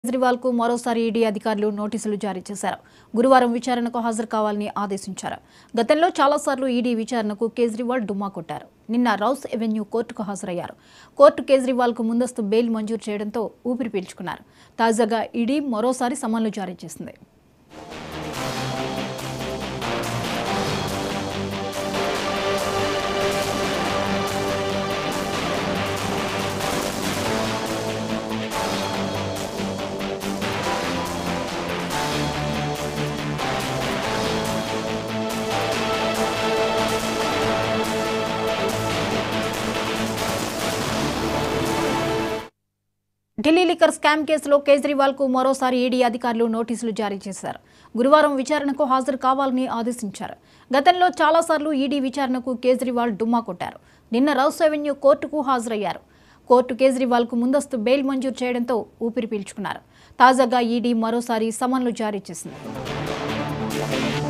కేజ్రీవాల్ కు మరోసారి ఈడీ అధికారులు నోటీసులు జారీ చేశారు గురువారం విచారణకు హాజరు కావాలని ఆదేశించారు గతంలో చాలాసార్లు ఈడీ విచారణకు కేజ్రీవాల్ డుమ్మా కొట్టారు నిన్న రౌస్ ఎవెన్యూ కోర్టుకు హాజరయ్యారు కోర్టు కేజ్రీవాల్ కు ముందస్తు బెయిల్ మంజూరు చేయడంతో ఊపిరి పీల్చుకున్నారు తాజాగా ఈడీ మరోసారి సమన్లు జారీ చేసింది ఢిల్లీ లిక్కర్ స్కామ్ కేసులో కేజ్రీవాల్ కు మరోసారి ఈడీ అధికారులు నోటీసులు జారీ చేశారు గురువారం విచారణకు హాజరు కావాలని ఆదేశించారు గతంలో చాలాసార్లు ఈడీ విచారణకు కేజ్రీవాల్ డుమ్మా కొట్టారు నిన్న రౌస్ అవెన్యూ కోర్టుకు హాజరయ్యారు కోర్టు కేజ్రీవాల్ కు ముందస్తు బెయిల్ మంజూరు చేయడంతో ఊపిరి పీల్చుకున్నారు తాజాగా ఈడీ మరోసారి సమన్లు జారీ చేసింది